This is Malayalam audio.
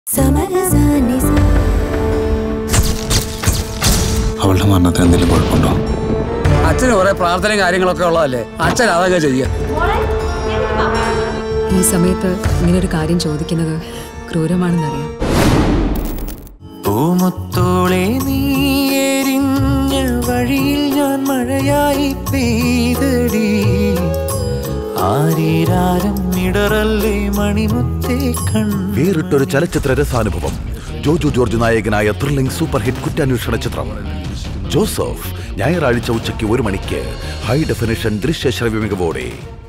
അവളുടെ മരണത്തിന് എന്തെങ്കിലും കുഴപ്പമുണ്ടോ അച്ഛന് കുറെ പ്രാർത്ഥനയും കാര്യങ്ങളൊക്കെ ഉള്ളതല്ലേ അച്ഛൻ അതൊക്കെ ചെയ്യുക ഈ സമയത്ത് ഇങ്ങനൊരു കാര്യം ചോദിക്കുന്നത് ക്രൂരമാണെന്നറിയാം പൂമുത്തോളെ നീ എരിഞ്ഞ വഴിയിൽ ഞാൻ മഴയായി പെയ്തടി ആരീരാരം ഇടറല്ലേ മണിമുത്തേ കൺ വേറിട്ടൊരു ചലച്ചിത്ര രസാനുഭവം ജോജു ജോർജ് നായകനായ ത്രില്ലിംഗ് സൂപ്പർ ഹിറ്റ് കുറ്റാന്വേഷണ ചിത്രം ജോസഫ് ഞായറാഴ്ച ഉച്ചയ്ക്ക് ഒരു മണിക്ക് ഹൈ ഡെഫിനിഷൻ ദൃശ്യശ്രവ്യ മികവോടെ